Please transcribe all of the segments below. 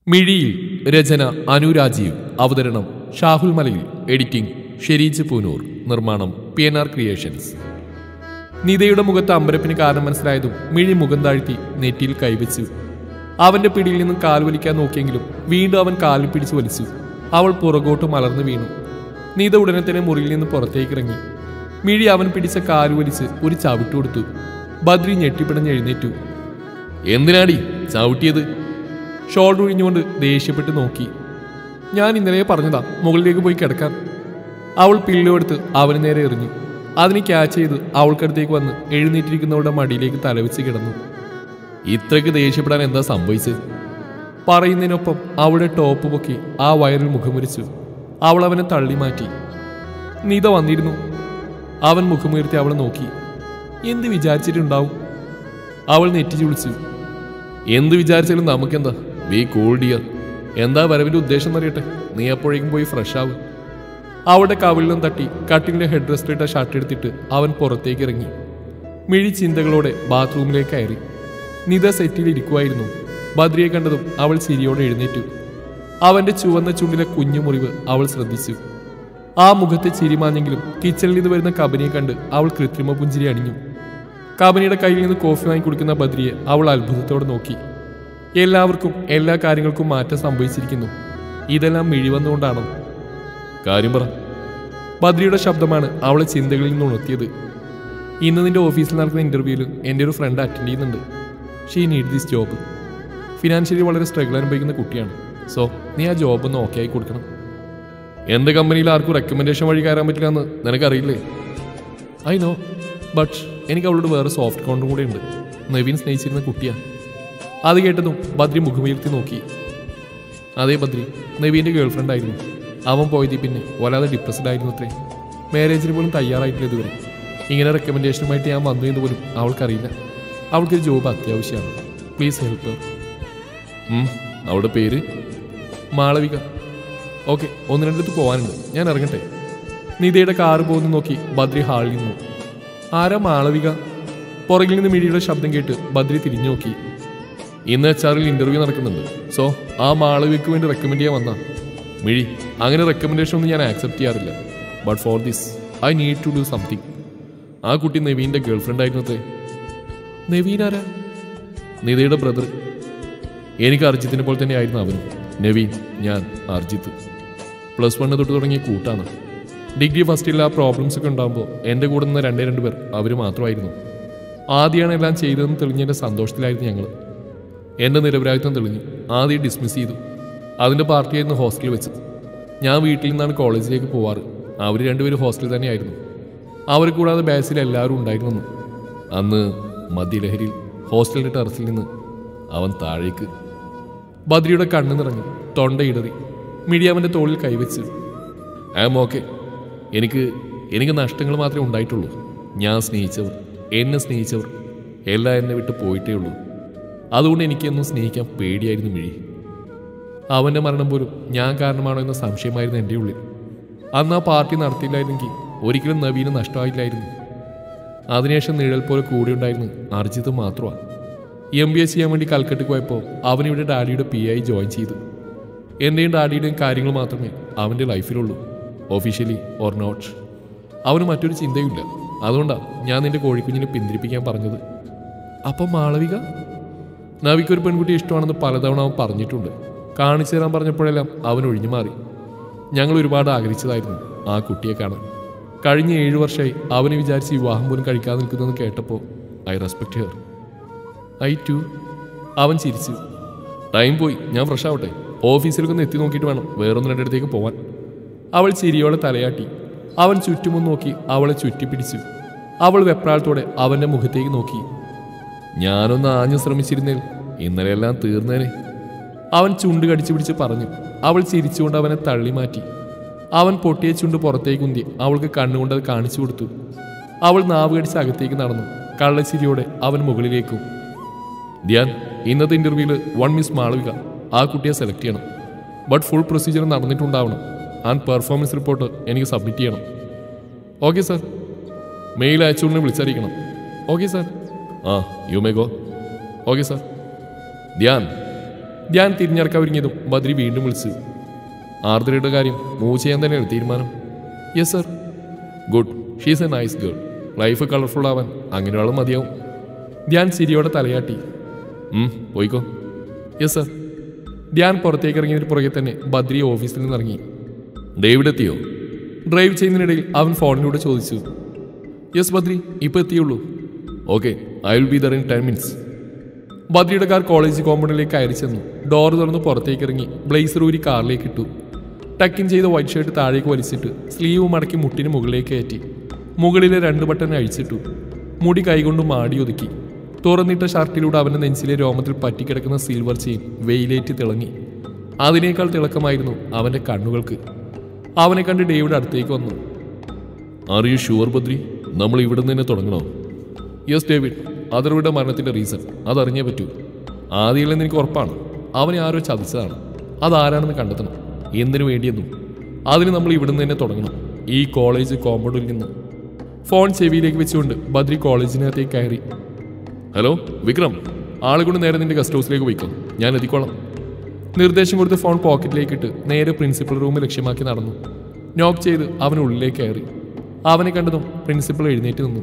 മിഴിയിൽ രചന അനുരാജീവ് അവതരണം ഷാഹുൽ മലയിൽ എഡിറ്റിംഗ് ഷെരീജ് പൂനൂർ നിർമ്മാണം പി എൻ ആർ ക്രിയേഷൻസ് നിതയുടെ മുഖത്ത് അമ്പരപ്പിന് കാരണം മനസ്സിലായതും മിഴി മുഖം താഴ്ത്തി നെറ്റിയിൽ കൈവച്ചു അവന്റെ പിടിയിൽ നിന്നും കാൽ വലിക്കാൻ നോക്കിയെങ്കിലും വീണ്ടും അവൻ കാലിൽ പിടിച്ചു വലിച്ചു അവൾ പുറകോട്ട് മലർന്നു വീണു നീത ഉടനെ തന്നെ മുറിയിൽ നിന്ന് പുറത്തേക്ക് ഇറങ്ങി മിഴി അവൻ പിടിച്ച കാല് വലിച്ച് ഒരു ചവിട്ട് കൊടുത്തു ബദ്രി ഞെട്ടിപ്പിടഞ്ഞ് എഴുന്നേറ്റു എന്തിനാടി ചവിട്ടിയത് ഷോൾഡർ ഒഴിഞ്ഞുകൊണ്ട് ദേഷ്യപ്പെട്ട് നോക്കി ഞാൻ ഇന്നലെ പറഞ്ഞതാ മുകളിലേക്ക് പോയി കിടക്കാൻ അവൾ പില്ലോ എടുത്ത് അവന് നേരെ എറിഞ്ഞു അതിന് ക്യാച്ച് ചെയ്ത് അവൾക്കടുത്തേക്ക് വന്ന് എഴുന്നേറ്റിരിക്കുന്നവളുടെ മടിയിലേക്ക് തലവെച്ച് കിടന്നു ഇത്രയ്ക്ക് ദേഷ്യപ്പെടാൻ എന്താ സംഭവിച്ചത് പറയുന്നതിനൊപ്പം അവളുടെ ടോപ്പ് പൊക്കി ആ വയറിൽ മുഖമുരിച്ചു അവൾ അവനെ തള്ളി മാറ്റി നീത വന്നിരുന്നു അവൻ മുഖമുയർത്തി അവളെ നോക്കി എന്ത് വിചാരിച്ചിട്ടുണ്ടാവും അവൾ നെറ്റി ചുളിച്ചു എന്ത് വിചാരിച്ചാലും നമുക്കെന്താ ബി കൂൾ ഡിയർ എന്താ വരവിന്റെ ഉദ്ദേശം എന്നറിയട്ടെ നീ അപ്പോഴേക്കും പോയി ഫ്രഷ് ആവും അവളുടെ കവിളിലും തട്ടി കട്ടിലിന്റെ ഹെഡ് റെസ്റ്റ് ഇട്ട ഷർട്ട് എടുത്തിട്ട് അവൻ പുറത്തേക്ക് ഇറങ്ങി മിഴി ചിന്തകളോടെ ബാത്റൂമിലേക്ക് കയറി നിത സെറ്റിൽ ഇരിക്കുമായിരുന്നു ബദ്രിയെ കണ്ടതും അവൾ ചിരിയോടെ എഴുന്നേറ്റു അവന്റെ ചുവന്ന ചുണ്ടിലെ കുഞ്ഞു മുറിവ് അവൾ ശ്രദ്ധിച്ചു ആ മുഖത്തെ ചിരിമാഞ്ഞെങ്കിലും കിച്ചണിൽ നിന്ന് വരുന്ന കബനിയെ കണ്ട് അവൾ കൃത്രിമ പുഞ്ചിരി അണിഞ്ഞു കബനിയുടെ കയ്യിൽ നിന്ന് കോഫി വാങ്ങി കുടിക്കുന്ന ബദ്രിയെ അവൾ അത്ഭുതത്തോടെ നോക്കി എല്ലാവർക്കും എല്ലാ കാര്യങ്ങൾക്കും മാറ്റം സംഭവിച്ചിരിക്കുന്നു ഇതെല്ലാം മിഴിവന്നുകൊണ്ടാണോ കാര്യം പറ ബദ്രിയുടെ ശബ്ദമാണ് അവളെ ചിന്തകളിൽ നിന്ന് ഉണർത്തിയത് ഇന്ന് നിന്റെ ഓഫീസിൽ നടക്കുന്ന ഇന്റർവ്യൂവിൽ എൻ്റെ ഒരു ഫ്രണ്ട് അറ്റൻഡ് ചെയ്യുന്നുണ്ട് she need this job financially വളരെ സ്ട്രഗിൾ അനുഭവിക്കുന്ന കുട്ടിയാണ് സോ നീ ആ ജോബ് ഒന്ന് ഓക്കെ ആയി കൊടുക്കണം എൻ്റെ കമ്പനിയിൽ ആർക്കും റെക്കമെൻഡേഷൻ വഴി കയറാൻ പറ്റില്ല എന്ന് നിനക്കറിയില്ലേ ഐ നോ ബട്ട് എനിക്ക് അവളോട് വേറെ സോഫ്റ്റ് കോണ്ടും കൂടെ ഉണ്ട് നവീൻ സ്നേഹിച്ചിരുന്ന കുട്ടിയാണ് അത് കേട്ടതും ബദ്രി മുഖമുയർത്തി നോക്കി അതേ ബദ്രി നവീൻ്റെ ഗേൾ ഫ്രണ്ട് ആയിരുന്നു അവൻ പോയതിൽ പിന്നെ വല്ലാതെ ഡിപ്രസ്ഡ് ആയിരുന്നു അത്രേ മാരേജിന് പോലും തയ്യാറായിട്ടില്ല ഇതുവരെ ഇങ്ങനെ റെക്കമെൻഡേഷനുമായിട്ട് ഞാൻ വന്നു എന്ന് പോലും അവൾക്കറിയില്ല അവൾക്കൊരു ജോബ് അത്യാവശ്യമാണ് പ്ലീസ് ഹെൽപ്പ് അവളുടെ പേര് മാളവിക ഓക്കെ ഒന്ന് രണ്ടിടത്ത് പോകാനുണ്ട് ഞാൻ ഇറങ്ങട്ടെ നിതയുടെ കാറ് പോകുന്നു നോക്കി ബദ്രി ഹാളിൽ നിന്നു ആരാ മാളവിക പുറകിൽ നിന്ന് മിഴിയുടെ ശബ്ദം കേട്ട് ബദ്രി തിരിഞ്ഞു നോക്കി ഇന്ന് എച്ച് ആറിൽ ഇന്റർവ്യൂ നടക്കുന്നുണ്ട് സോ ആ മാളവിക്ക് വേണ്ടി റെക്കമെൻഡ് ചെയ്യാൻ വന്നാ മിഴി അങ്ങനെ റെക്കമെൻഡേഷൻ ഒന്നും ഞാൻ ആക്സെപ്റ്റ് ചെയ്യാറില്ല but for this I need to do something ആ കുട്ടി നവീൻ്റെ ഗേൾ ഫ്രണ്ട് ആയിരുന്നു അത്രേ നവീൻ ആരാ നിതയുടെ ബ്രദർ എനിക്ക് അർജിത്തിനെ പോലെ തന്നെ ആയിരുന്നു അവനും നവീൻ ഞാൻ അർജിത്ത് പ്ലസ് വണ്ണ് തൊട്ട് തുടങ്ങിയ കൂട്ടാണ് ഡിഗ്രി ഫസ്റ്റിൽ ആ പ്രോബ്ലംസ് ഒക്കെ ഉണ്ടാകുമ്പോൾ എൻ്റെ കൂടെ നിന്ന് രണ്ടേ രണ്ട് പേർ അവർ മാത്രമായിരുന്നു ആദ്യമാണ് എല്ലാം ചെയ്തതെന്ന് തെളിഞ്ഞതിൻ്റെ സന്തോഷത്തിലായിരുന്നു ഞങ്ങൾ എൻ്റെ നിരപരാധിത്വം തെളിഞ്ഞു ആദ്യം ഡിസ്മിസ് ചെയ്തു അതിൻ്റെ പാർട്ടിയായിരുന്നു ഹോസ്റ്റലിൽ വെച്ച് ഞാൻ വീട്ടിൽ നിന്നാണ് കോളേജിലേക്ക് പോവാറ് അവർ രണ്ടുപേരും ഹോസ്റ്റലിൽ തന്നെയായിരുന്നു അവർ കൂടാതെ ബാസിൽ എല്ലാവരും ഉണ്ടായിരുന്നു അന്ന് മദ്യലഹരിയിൽ ഹോസ്റ്റലിൻ്റെ ടെറസിൽ നിന്ന് അവൻ താഴേക്ക് ബദ്രിയുടെ കണ്ണ് നിറഞ്ഞു തൊണ്ടയിടറി മിഴി അവൻ്റെ തോളിൽ കൈവച്ച് ഐ ആം ഓക്കെ എനിക്ക് എനിക്ക് നഷ്ടങ്ങൾ മാത്രമേ ഉണ്ടായിട്ടുള്ളൂ ഞാൻ സ്നേഹിച്ചവർ എന്നെ സ്നേഹിച്ചവർ എല്ലാം എന്നെ വിട്ട് പോയിട്ടേ ഉള്ളൂ അതുകൊണ്ട് എനിക്കെന്നും സ്നേഹിക്കാൻ പേടിയായിരുന്നു മിഴി അവൻ്റെ മരണം പോലും ഞാൻ കാരണമാണോ എന്ന സംശയമായിരുന്നു എൻ്റെ ഉള്ളിൽ അന്ന് ആ പാർട്ടി നടത്തിയില്ലായിരുന്നെങ്കിൽ ഒരിക്കലും നവീന് നഷ്ടമായില്ലായിരുന്നു അതിനുശേഷം നിഴൽ പോലെ കൂടെ ഉണ്ടായിരുന്നു അർജിത്ത് മാത്രമാണ് എം ബി എസ് ചെയ്യാൻ വേണ്ടി കൽക്കട്ട് പോയപ്പോൾ അവനിവിടെ ഡാഡിയുടെ പി ആയി ജോയിൻ ചെയ്തു എൻ്റെയും ഡാഡിയുടെയും കാര്യങ്ങൾ മാത്രമേ അവൻ്റെ ലൈഫിലുള്ളൂ ഒഫീഷ്യലി ഓർ നോട്ട് അവന് മറ്റൊരു ചിന്തയുമില്ല അതുകൊണ്ടാണ് ഞാൻ നിന്റെ കോഴിക്കുഞ്ഞിനെ പിന്തിരിപ്പിക്കാൻ പറഞ്ഞത് അപ്പം മാളവിക നവിക്കൊരു പെൺകുട്ടി ഇഷ്ടമാണെന്ന് പലതവണ അവൻ പറഞ്ഞിട്ടുണ്ട് കാണിച്ചു തരാൻ പറഞ്ഞപ്പോഴെല്ലാം അവൻ ഒഴിഞ്ഞു മാറി ഞങ്ങൾ ഒരുപാട് ആഗ്രഹിച്ചതായിരുന്നു ആ കുട്ടിയെ കാണാൻ കഴിഞ്ഞ ഏഴു വർഷമായി അവനെ വിചാരിച്ച് വിവാഹം പോലും കഴിക്കാതെ നിൽക്കുന്നതെന്ന് കേട്ടപ്പോൾ I respect her I too അവൻ ചിരിച്ചു ടൈം പോയി ഞാൻ ഫ്രഷ് ആവട്ടെ ഓഫീസിലൊക്കെ ഒന്ന് എത്തി നോക്കിയിട്ട് വേണം വേറൊന്ന് രണ്ടിടത്തേക്ക് പോവാൻ അവൾ ചിരിയോടെ തലയാട്ടി അവൻ ചുറ്റുമൊന്ന് നോക്കി അവളെ ചുറ്റിപ്പിടിച്ചു അവൾ വെപ്രാളത്തോടെ അവന്റെ മുഖത്തേക്ക് നോക്കി ഞാനൊന്ന് ആഞ്ഞു ശ്രമിച്ചിരുന്നേൽ ഇന്നലെ എല്ലാം തീർന്നേനെ അവൻ ചുണ്ട് കടിച്ചു പിടിച്ച് പറഞ്ഞു അവൾ ചിരിച്ചുകൊണ്ട് അവനെ തള്ളി മാറ്റി അവൻ പൊട്ടിയ ചുണ്ട് പുറത്തേക്ക് ഉന്തി അവൾക്ക് കണ്ണുകൊണ്ട് അത് കാണിച്ചു കൊടുത്തു അവൾ നാവ് കടിച്ച് അകത്തേക്ക് നടന്നു കള്ളച്ചിരിയോടെ അവൻ മുകളിലേക്കും ധ്യാൻ ഇന്നത്തെ ഇന്റർവ്യൂവിൽ വൺ മിസ് മാളവിക ആ കുട്ടിയെ സെലക്ട് ചെയ്യണം ബട്ട് ഫുൾ പ്രൊസീജിയർ നടന്നിട്ടുണ്ടാവണം ആൻഡ് പെർഫോമൻസ് റിപ്പോർട്ട് എനിക്ക് സബ്മിറ്റ് ചെയ്യണം ഓക്കെ സാർ മെയിൽ അയച്ചുകൊണ്ട് വിളിച്ചറിയിക്കണം okay sir ah you may go okay sir Dhyan Dhyan തിരിഞ്ഞിറക്കാൻ ഒരുങ്ങിയതും ബദ്രി വീണ്ടും വിളിച്ചു ആർദ്രയുടെ കാര്യം മൂവ് ചെയ്യാൻ തന്നെയാണ് തീരുമാനം yes sir good she's a nice girl life colourful ആവാൻ അങ്ങനെയുള്ള മതിയാവും ധ്യാൻ സിരിയോടെ തലയാട്ടി ഉം, പോയിക്കോ യെസ് സർ ധ്യാൻ പുറത്തേക്ക് ഇറങ്ങിയതിന് പുറകെ തന്നെ ബദ്രി ഓഫീസിൽ നിന്ന് ഇറങ്ങി ഡേവിഡ് എത്തിയോ ഡ്രൈവ് ചെയ്യുന്നതിനിടയിൽ അവൻ ഫോണിലൂടെ ചോദിച്ചു യെസ് ബദ്രി ഇപ്പോൾ എത്തിയുള്ളൂ okay I will be there in ten minutes ബദ്രിയുടെ കാർ കോളേജ് കോമ്പൗണ്ടിലേക്ക് കയറി ചെന്നു ഡോർ തുറന്ന് പുറത്തേക്ക് ഇറങ്ങി ബ്ലേസർ ഊരി കാറിലേക്ക് ഇട്ടു ടക്കിൻ ചെയ്ത വൈറ്റ് ഷർട്ട് താഴേക്ക് വലിച്ചിട്ട് സ്ലീവ് മടക്കി മുട്ടിന് മുകളിലേക്ക് കയറ്റി മുകളിലെ രണ്ട് ബട്ടൺ അഴിച്ചിട്ടു മുടി കൈകൊണ്ട് മാടി ഒതുക്കി തുറന്നിട്ട ഷർട്ടിലൂടെ അവന്റെ നെഞ്ചിലെ രോമത്തിൽ പറ്റിക്കിടക്കുന്ന സിൽവർ ചെയിൻ വെയിലേറ്റ് തിളങ്ങി അതിനേക്കാൾ തിളക്കമായിരുന്നു അവന്റെ കണ്ണുകൾക്ക് അവനെ കണ്ട് ഡേവിഡ് അടുത്തേക്ക് വന്നു ആർ യു ഷുവർ ബദ്രി നമ്മൾ ഇവിടെ നിന്ന് തന്നെ തുടങ്ങണോ യെസ് ഡേവിഡ് അതർവിയുടെ മരണത്തിന്റെ റീസൺ അതറിഞ്ഞേ പറ്റൂ ആദ്യമില്ലെന്ന് എനിക്ക് ഉറപ്പാണ് അവനെ ആരോ ചതിച്ചതാണ് അതാരാണെന്ന് കണ്ടെത്തണം എന്തിനു വേണ്ടിയെന്നും അതിന് നമ്മൾ ഇവിടുന്ന് തന്നെ തുടങ്ങണം ഈ കോളേജ് കോമ്പൗണ്ടിൽ നിന്ന് ഫോൺ ചെവിയിലേക്ക് വെച്ചുകൊണ്ട് ബദ്രി കോളേജിനകത്തേക്ക് കയറി ഹലോ വിക്രം ആളെ കൊണ്ട് നേരെ നിന്റെ ഗസ്റ്റ് ഹൗസിലേക്ക് പോയിക്കോ ഞാൻ എത്തിക്കോളാം നിർദ്ദേശം കൊടുത്ത് ഫോൺ പോക്കറ്റിലേക്ക് ഇട്ട് നേരെ പ്രിൻസിപ്പൽ റൂം ലക്ഷ്യമാക്കി നടന്നു നോക്ക് ചെയ്ത് അവൻ ഉള്ളിലേക്ക് കയറി അവനെ കണ്ടതും പ്രിൻസിപ്പൽ എഴുന്നേറ്റ് നിന്നു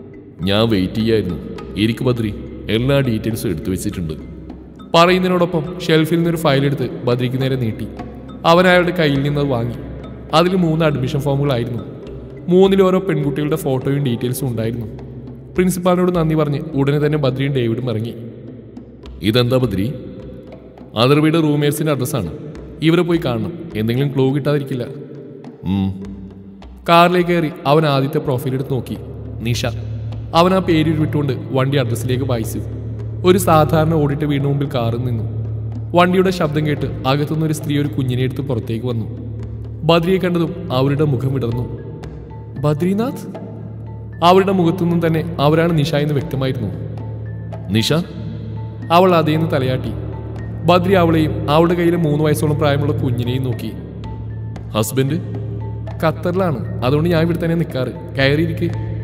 ഞാൻ വെയിറ്റ് ചെയ്യായിരുന്നു ഇരിക്കു ബദ്രി എല്ലാ ഡീറ്റെയിൽസും എടുത്തു വെച്ചിട്ടുണ്ട് പറയുന്നതിനോടൊപ്പം ഷെൽഫിൽ നിന്നൊരു ഫയൽ എടുത്ത് ബദ്രിക്ക് നേരെ നീട്ടി അവൻ അയാളുടെ കയ്യിൽ നിന്നത് വാങ്ങി അതിൽ മൂന്ന് അഡ്മിഷൻ ഫോമുകളായിരുന്നു മൂന്നിൽ ഓരോ പെൺകുട്ടികളുടെ ഫോട്ടോയും ഡീറ്റെയിൽസും ഉണ്ടായിരുന്നു പ്രിൻസിപ്പാളിനോട് നന്ദി പറഞ്ഞ് ഉടനെ തന്നെ ബദ്രിയും ഡേവിഡും ഇറങ്ങി ഇതെന്താ ബദ്രി അതർവിയുടെ റൂമേഴ്സിന്റെ അഡ്രസ്സാണ് ഇവരെ പോയി കാണണം എന്തെങ്കിലും ക്ലൂ കിട്ടാതിരിക്കില്ല ഉം. കാറിലേക്ക് കയറി അവൻ ആദ്യത്തെ പ്രൊഫൈൽ എടുത്ത് നോക്കി നിഷ അവൻ ആ പേര് വിട്ടുകൊണ്ട് വണ്ടി അഡ്രസ്സിലേക്ക് വായിച്ചു ഒരു സാധാരണ ഓടിട്ട് വീടിന് മുമ്പിൽ കാറിൽ നിന്നു വണ്ടിയുടെ ശബ്ദം കേട്ട് അകത്തുനിന്ന് ഒരു സ്ത്രീ ഒരു കുഞ്ഞിനെ എടുത്ത് പുറത്തേക്ക് വന്നു ബദ്രിയെ കണ്ടതും അവരുടെ മുഖം വിടർന്നു ബദ്രിനാഥ് അവരുടെ മുഖത്തുനിന്നും തന്നെ അവരാണ് നിഷ എന്ന് വ്യക്തമായിരുന്നു നിഷ അവൾ അതേന്ന് തലയാട്ടി ബദ്രി അവളെയും അവളുടെ കയ്യിലെ മൂന്ന് വയസ്സോളം പ്രായമുള്ള കുഞ്ഞിനെയും നോക്കി ഹസ്ബൻഡ് ഖത്തറിലാണ് അതുകൊണ്ട് ഞാൻ ഇവിടെ തന്നെ നിൽക്കാറ് കയറിയിരിക്കെ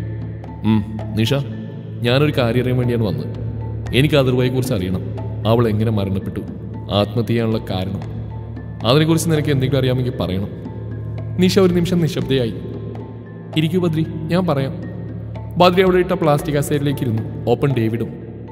ഉം, നിഷ ഞാനൊരു കാര്യം അറിയാൻ വേണ്ടിയാണ് വന്നത് എനിക്ക് അതിർവയെ കുറിച്ച് അറിയണം അവൾ എങ്ങനെ മരണപ്പെട്ടു ആത്മഹത്യ ചെയ്യാനുള്ള കാരണം അതിനെക്കുറിച്ച് നിനക്ക് എന്തെങ്കിലും അറിയാമെങ്കിൽ പറയണം നിഷ ഒരു നിമിഷം നിശബ്ദയായി ഇരിക്കൂ ബദ്രി ഞാൻ പറയാം ബദ്രി അവിടെ ഇട്ട പ്ലാസ്റ്റിക് അസൈഡിലേക്ക് ഇരുന്നു ഓപ്പൺ ഡേവിഡും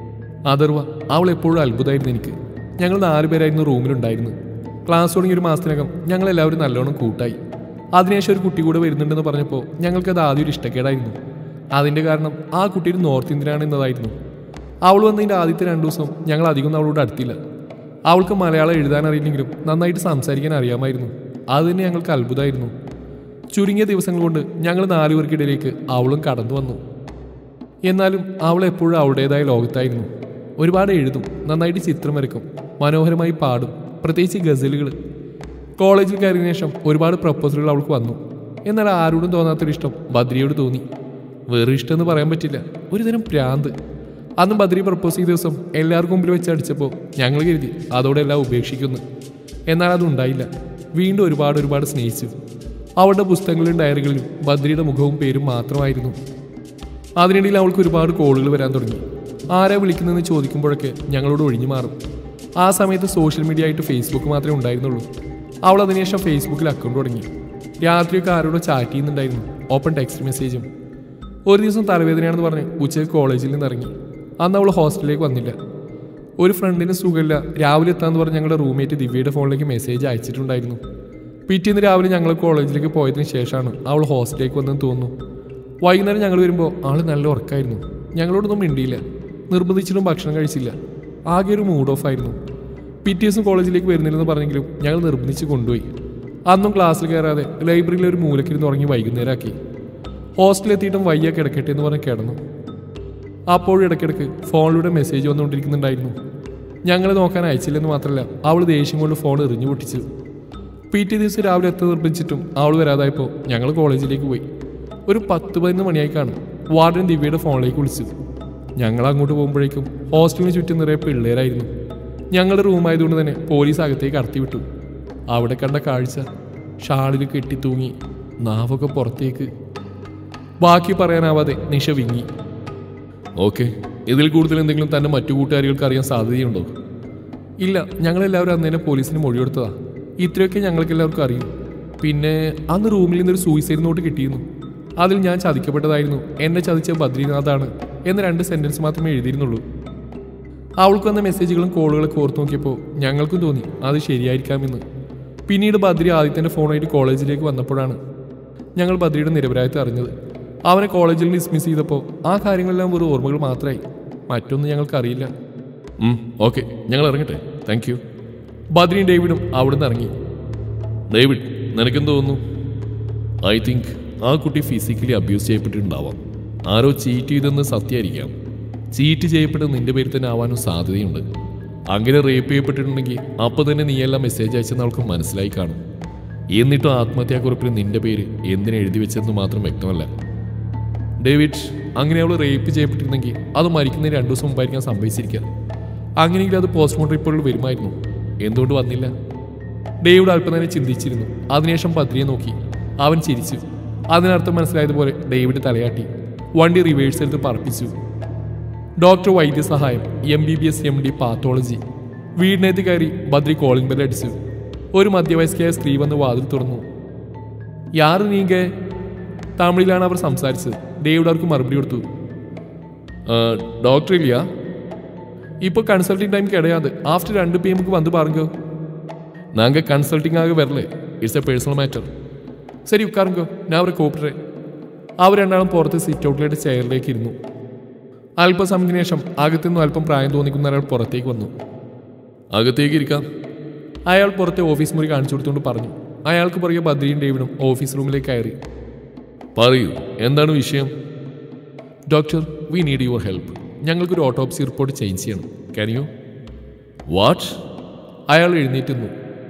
അതർവ അവൾ എപ്പോഴും അത്ഭുതമായിരുന്നു എനിക്ക് ഞങ്ങൾ നാലുപേരായിരുന്നു റൂമിലുണ്ടായിരുന്നു ക്ലാസ് തുടങ്ങി ഒരു മാസത്തിനകം ഞങ്ങൾ എല്ലാവരും നല്ലോണം കൂട്ടായി അതിനുശേഷം ഒരു കുട്ടി കൂടെ വരുന്നുണ്ടെന്ന് പറഞ്ഞപ്പോൾ ഞങ്ങൾക്കത് ആദ്യം ഒരു ഇഷ്ടക്കേടായിരുന്നു അതിൻ്റെ കാരണം ആ കുട്ടി ഒരു നോർത്ത് ഇന്ത്യനാണ് എന്നതായിരുന്നു അവൾ വന്നതിൻ്റെ ആദ്യത്തെ രണ്ടു ദിവസം ഞങ്ങൾ അധികം അവളോട് അടുത്തില്ല അവൾക്ക് മലയാളം എഴുതാൻ അറിയില്ലെങ്കിലും നന്നായിട്ട് സംസാരിക്കാൻ അറിയാമായിരുന്നു അത് തന്നെ ഞങ്ങൾക്ക് അത്ഭുതമായിരുന്നു ചുരുങ്ങിയ ദിവസങ്ങൾ കൊണ്ട് ഞങ്ങൾ നാലുപേർക്കിടയിലേക്ക് അവളും കടന്നു വന്നു എന്നാലും അവൾ എപ്പോഴും അവളുടേതായ ലോകത്തായിരുന്നു ഒരുപാട് എഴുതും നന്നായിട്ട് ചിത്രം വരയ്ക്കും മനോഹരമായി പാടും പ്രത്യേകിച്ച് ഗസലുകൾ കോളേജിൽ കയറിയതിനു ശേഷം ഒരുപാട് പ്രപ്പോസലുകൾ അവൾക്ക് വന്നു എന്നാൽ ആരോടും തോന്നാത്തൊരു ഇഷ്ടം ബദ്രിയോട് തോന്നി വേറെ ഇഷ്ടമെന്ന് പറയാൻ പറ്റില്ല ഒരുതരം പ്രാന്ത് അന്ന് ബദ്രി പ്രപ്പോസ് ചെയ്ത ദിവസം എല്ലാവർക്കും മുമ്പിൽ വെച്ച് അടിച്ചപ്പോൾ ഞങ്ങൾ കരുതി അതോടെ എല്ലാം ഉപേക്ഷിക്കുന്നു എന്നാൽ അതുണ്ടായില്ല വീണ്ടും ഒരുപാട് ഒരുപാട് സ്നേഹിച്ചു അവളുടെ പുസ്തകങ്ങളിലും ഡയറികളിലും ബദ്രിയുടെ മുഖവും പേരും മാത്രമായിരുന്നു അതിനിടയിൽ അവൾക്ക് ഒരുപാട് കോളുകൾ വരാൻ തുടങ്ങി ആരാ വിളിക്കുന്നതെന്ന് ചോദിക്കുമ്പോഴൊക്കെ ഞങ്ങളോട് ഒഴിഞ്ഞു മാറും ആ സമയത്ത് സോഷ്യൽ മീഡിയ ആയിട്ട് ഫേസ്ബുക്ക് മാത്രമേ ഉണ്ടായിരുന്നുള്ളൂ അവൾ അതിനുശേഷം ഫേസ്ബുക്കിൽ അക്കൗണ്ട് തുടങ്ങി രാത്രിയൊക്കെ ആരോടോ ചാറ്റ് ചെയ്യുന്നുണ്ടായിരുന്നു ഓപ്പൺ ടെക്സ്റ്റ് മെസ്സേജും ഒരു ദിവസം തലവേദനയാണെന്ന് പറഞ്ഞ് ഉച്ചയ്ക്ക് കോളേജിൽ നിന്ന് ഇറങ്ങി അന്ന് അവൾ ഹോസ്റ്റലിലേക്ക് വന്നില്ല ഒരു ഫ്രണ്ടിന് സുഖമില്ല രാവിലെ എത്താന്ന് പറഞ്ഞ് ഞങ്ങളുടെ റൂംമേറ്റ് ദിവ്യയുടെ ഫോണിലേക്ക് മെസ്സേജ് അയച്ചിട്ടുണ്ടായിരുന്നു പിറ്റേന്ന് രാവിലെ ഞങ്ങൾ കോളേജിലേക്ക് പോയതിന് ശേഷമാണ് അവൾ ഹോസ്റ്റലിലേക്ക് വന്നെന്ന് തോന്നുന്നു വൈകുന്നേരം ഞങ്ങൾ വരുമ്പോൾ ആൾ നല്ല ഉറക്കായിരുന്നു ഞങ്ങളോടൊന്നും മിണ്ടിയില്ല നിർബന്ധിച്ചിട്ടും ഭക്ഷണം കഴിച്ചില്ല ആകെ ഒരു മൂഡ് ഓഫ് ആയിരുന്നു പിറ്റേ ദിവസം കോളേജിലേക്ക് വരുന്നില്ലെന്ന് പറഞ്ഞെങ്കിലും ഞങ്ങൾ നിർബന്ധിച്ച് കൊണ്ടുപോയി അന്നും ക്ലാസ്സിൽ കയറാതെ ലൈബ്രറിയിൽ ഒരു മൂലക്കിരുന്ന് ഉറങ്ങി വൈകുന്നേരമാക്കി ഹോസ്റ്റലെത്തിയിട്ടും വയ്യ കിടക്കട്ടെ എന്ന് പറഞ്ഞ് കിടന്നു അപ്പോഴും ഇടയ്ക്കിടയ്ക്ക് ഫോണിലൂടെ മെസ്സേജ് വന്നുകൊണ്ടിരിക്കുന്നുണ്ടായിരുന്നു ഞങ്ങളെ നോക്കാൻ അയച്ചില്ലെന്ന് മാത്രമല്ല അവൾ ദേഷ്യം കൊണ്ട് ഫോൺ എറിഞ്ഞു പൊട്ടിച്ചു പിറ്റേ ദിവസം രാവിലെ എത്താൻ നിർബന്ധിച്ചിട്ടും അവൾ വരാതായപ്പോൾ ഞങ്ങൾ കോളേജിലേക്ക് പോയി ഒരു പത്ത് പതിനൊന്ന് മണിയായി കാണും വാർഡൻ ദിവ്യയുടെ ഫോണിലേക്ക് വിളിച്ചു ഞങ്ങൾ അങ്ങോട്ട് പോകുമ്പോഴേക്കും ഹോസ്റ്റലിന് ചുറ്റും നിറയെ പിള്ളേരായിരുന്നു ഞങ്ങളുടെ റൂമായതുകൊണ്ട് തന്നെ പോലീസ് അകത്തേക്ക് കടത്തി വിട്ടു അവിടെ കണ്ട കാഴ്ച ഷാളിൽ കെട്ടി തൂങ്ങി നാവൊക്കെ പുറത്തേക്ക് ബാക്കി പറയാനാവാതെ നിഷ വിങ്ങി ഓക്കെ ഇതിൽ കൂടുതൽ എന്തെങ്കിലും തന്റെ മറ്റു കൂട്ടുകാരികൾക്ക് അറിയാൻ സാധ്യതയുണ്ടോ ഇല്ല ഞങ്ങളെല്ലാവരും അന്ന് തന്നെ പോലീസിന് മൊഴിയെടുത്തതാ ഇത്രയൊക്കെ ഞങ്ങൾക്ക് എല്ലാവർക്കും അറിയും പിന്നെ അന്ന് റൂമിൽ നിന്നൊരു സൂയിസൈഡ് നോട്ട് കിട്ടിയിരുന്നു അതിൽ ഞാൻ ചതിക്കപ്പെട്ടതായിരുന്നു എന്നെ ചതിച്ച ബദ്രീനാഥാണ് എന്ന രണ്ട് സെന്റൻസ് മാത്രമേ എഴുതിയിരുന്നുള്ളൂ അവൾക്ക് വന്ന മെസ്സേജുകളും കോളുകളൊക്കെ ഓർത്ത് നോക്കിയപ്പോൾ ഞങ്ങൾക്കും തോന്നി അത് ശരിയായിരിക്കാമെന്ന് പിന്നീട് ബദ്രി ആദിത്യൻ്റെ ഫോണായിട്ട് കോളേജിലേക്ക് വന്നപ്പോഴാണ് ഞങ്ങൾ ബദ്രിയുടെ നിരപരായത്തെ അറിഞ്ഞത് അവനെ കോളേജിൽ ഡിസ്മിസ് ചെയ്തപ്പോൾ ആ കാര്യങ്ങളെല്ലാം വെറും ഓർമ്മകൾ മാത്രമായി മറ്റൊന്നും ഞങ്ങൾക്കറിയില്ല ഓക്കെ ഞങ്ങൾ ഇറങ്ങട്ടെ താങ്ക് യു ബദ്രിയും ഡേവിഡും അവിടുന്ന് ഇറങ്ങി ഡേവിഡ് നിനക്കെന്ത് തോന്നുന്നു ഐ തിങ്ക് ആ കുട്ടി ഫിസിക്കലി അബ്യൂസ് ചെയ്യപ്പെട്ടിട്ടുണ്ടാവാം ആരോ ചീറ്റ് ചെയ്തെന്ന് സത്യമായിരിക്കാം ചീറ്റ് ചെയ്യപ്പെട്ടത് നിന്റെ പേരിൽ തന്നെ ആവാനും സാധ്യതയുണ്ട് അങ്ങനെ റേപ്പ് ചെയ്യപ്പെട്ടിട്ടുണ്ടെങ്കിൽ അപ്പോൾ തന്നെ നീയെല്ലാം മെസ്സേജ് അയച്ചെന്ന് അവൾക്ക് മനസ്സിലായി കാണും എന്നിട്ടും ആത്മഹത്യാക്കുറിപ്പിൽ നിന്റെ പേര് എന്തിനു എഴുതി വെച്ചെന്ന് മാത്രം വ്യക്തമല്ല ഡേവിഡ് അങ്ങനെ അവൾ റേപ്പ് ചെയ്യപ്പെട്ടിരുന്നെങ്കിൽ അത് മരിക്കുന്നതിന് രണ്ടു ദിവസം മുമ്പായിരിക്കാൻ സംഭവിച്ചിരിക്കുക അങ്ങനെയെങ്കിൽ അത് പോസ്റ്റ്മോർട്ടം റിപ്പോർട്ടിൽ വരുമായിരുന്നു എന്തുകൊണ്ട് വന്നില്ല ഡേവിഡ് അല്പനേരം ചിന്തിച്ചിരുന്നു അതിനുശേഷം ബദ്രിയെ നോക്കി അവൻ ചിരിച്ചു അതിനർത്ഥം മനസ്സിലായതുപോലെ ഡേവിഡ് തലയാട്ടി വണ്ടി റിവേഴ്സ് എടുത്ത് പറപ്പിച്ചു ഡോക്ടർ വൈദ്യസഹായം M B B S M D pathology വീടിനകത്ത് കയറി ബദ്രി കോളിംഗ് ബെൽ അടിച്ചു ഒരു മധ്യവയസ്കയായ സ്ത്രീ വന്ന് വാതിൽ തുറന്നു യാറ് നീങ്ക തമിഴിലാണ് അവർ സംസാരിച്ചത് ഡേവിഡ് അവർക്ക് മറുപടി കൊടുത്തു ഡോക്ടർ ഇല്ല இப்போ கன்சல்டிங் டைம் கிடையாது ஆஃப்டர் ரெண்டு பிஎம்க்கு வந்து பாருங்க நாங்கள் கன்சல்டிங்காக வரல இட்ஸ் എ പേഴ്സണൽ മാറ്റർ ശരി ഉക്കാറുങ്കോ ഞാൻ അവരെ കൂപ്പിട്ടേ അവർ രണ്ടാളും പുറത്ത് സിറ്റ് ഔട്ടിലായിട്ട് ചെയറിലേക്ക് ഇരുന്നു അല്പസമയത്തിന് ശേഷം അകത്തു നിന്നും അല്പം പ്രായം തോന്നിക്കുന്ന ഒരാൾ പുറത്തേക്ക് വന്നു അകത്തേക്ക് ഇരിക്കാം അയാൾ പുറത്തെ ഓഫീസ് മുറി കാണിച്ചു കൊടുത്തുകൊണ്ട് പറഞ്ഞു അയാൾക്ക് പുറകെ ബദ്രിയും ഡേവിഡും ഓഫീസ് റൂമിലേക്ക് കയറി പറയൂ എന്താണ് വിഷയം doctor we need your help ഞങ്ങൾക്കൊരു ഓട്ടോപ്സി റിപ്പോർട്ട് ചേഞ്ച് ചെയ്യണം ക്യാൻ യു വാട്ട് അയാൾ എഴുന്നേറ്റുന്നു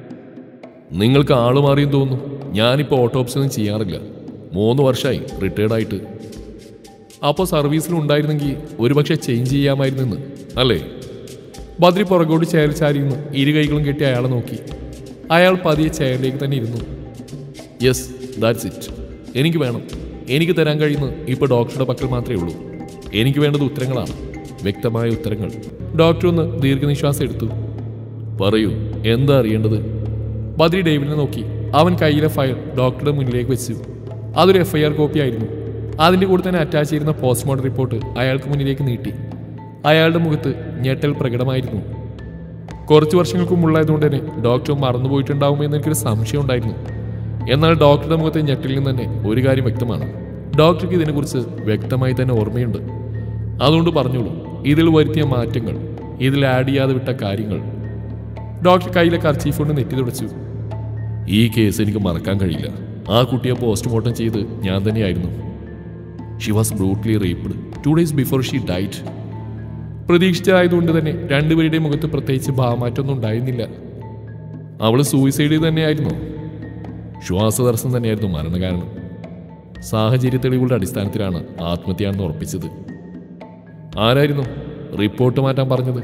നിങ്ങൾക്ക് ആള് മാറിയും തോന്നുന്നു ഞാനിപ്പോൾ ഓട്ടോപ്സി ഒന്നും ചെയ്യാറില്ല മൂന്ന് വർഷമായി റിട്ടയർഡ് ആയിട്ട് അപ്പോൾ സർവീസിൽ ഉണ്ടായിരുന്നെങ്കിൽ ഒരുപക്ഷെ ചേഞ്ച് ചെയ്യാമായിരുന്നെന്ന് അല്ലേ ബദ്രി പുറകോട്ട് ചെയർ ചാരിയിരുന്നു ഇരു കൈകളും കെട്ടി അയാളെ നോക്കി അയാൾ പതിയെ ചെയറിലേക്ക് തന്നെ ഇരുന്നു യെസ് ദാറ്റ്സ് ഇറ്റ് എനിക്ക് വേണം എനിക്ക് തരാൻ കഴിയുന്നത് ഇപ്പോൾ ഡോക്ടറുടെ പക്കൽ മാത്രമേ ഉള്ളൂ എനിക്ക് വേണ്ടത് ഉത്തരങ്ങളാണ് വ്യക്തമായ ഉത്തരങ്ങൾ ഡോക്ടർ ഒന്ന് ദീർഘനിശ്വാസം എടുത്തു പറയൂ എന്താ അറിയേണ്ടത് ബദ്രി ഡേവിഡിനെ നോക്കി അവൻ കയ്യിലെ ഫയൽ ഡോക്ടറുടെ മുന്നിലേക്ക് വെച്ചു അതൊരു എഫ് ഐ ആർ കോപ്പി ആയിരുന്നു അതിൻ്റെ കൂടെ തന്നെ അറ്റാച്ച് ചെയ്യുന്ന പോസ്റ്റ്മോർട്ടം റിപ്പോർട്ട് അയാൾക്ക് മുന്നിലേക്ക് നീട്ടി അയാളുടെ മുഖത്ത് ഞെട്ടൽ പ്രകടമായിരുന്നു കുറച്ച് വർഷങ്ങൾക്ക് മുമ്പുള്ളതുകൊണ്ട് തന്നെ ഡോക്ടർ മറന്നുപോയിട്ടുണ്ടാവുമെന്ന് എനിക്കൊരു സംശയം ഉണ്ടായിരുന്നു എന്നാൽ ഡോക്ടറുടെ മുഖത്തെ ഞെട്ടിൽ നിന്ന് തന്നെ ഒരു കാര്യം വ്യക്തമാണ് ഡോക്ടർക്ക് ഇതിനെക്കുറിച്ച് വ്യക്തമായി തന്നെ ഓർമ്മയുണ്ട് അതുകൊണ്ട് പറഞ്ഞോളൂ ഇതിൽ വരുത്തിയ മാറ്റങ്ങൾ ഇതിൽ ആഡ് ചെയ്യാതെ വിട്ട കാര്യങ്ങൾ ഡോക്ടർ കയ്യിലെ കർച്ചീഫ് കൊണ്ട് നെറ്റി തുടച്ചു ഈ കേസ് എനിക്ക് മറക്കാൻ കഴിയില്ല ആ കുട്ടിയെ പോസ്റ്റ്മോർട്ടം ചെയ്ത് ഞാൻ തന്നെയായിരുന്നു she was brutally raped two days before she died പ്രതീക്ഷിച്ചതായതുകൊണ്ട് തന്നെ രണ്ടുപേരുടെയും മുഖത്ത് പ്രത്യേകിച്ച് ഭാവമാറ്റമൊന്നും ഉണ്ടായിരുന്നില്ല അവൾ സൂയിസൈഡ് തന്നെയായിരുന്നു ശ്വാസതടസ്സം തന്നെയായിരുന്നു മരണകാരണം സാഹചര്യ തെളിവുകളുടെ അടിസ്ഥാനത്തിലാണ് ആത്മഹത്യയാണെന്ന് ഉറപ്പിച്ചത് ആരായിരുന്നു റിപ്പോർട്ട് മാറ്റാൻ പറഞ്ഞത്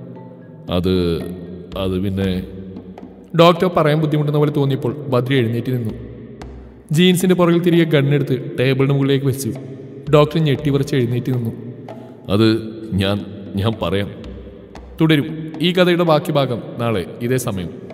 അത് അത് പിന്നെ ഡോക്ടർ പറയാൻ ബുദ്ധിമുട്ടുന്ന പോലെ തോന്നിയപ്പോൾ ബദ്രി എഴുന്നേറ്റ് നിന്നു ജീൻസിന്റെ പുറകിൽ തിരികെ ഗണ്ണെടുത്ത് ടേബിളിന് മുകളിലേക്ക് വെച്ചു ഡോക്ടർ ഞെട്ടി വിറച്ച് എഴുന്നേറ്റ് നിന്നു അത് ഞാൻ ഞാൻ പറയാം തുടരും ഈ കഥയുടെ ബാക്കി ഭാഗം നാളെ ഇതേ സമയം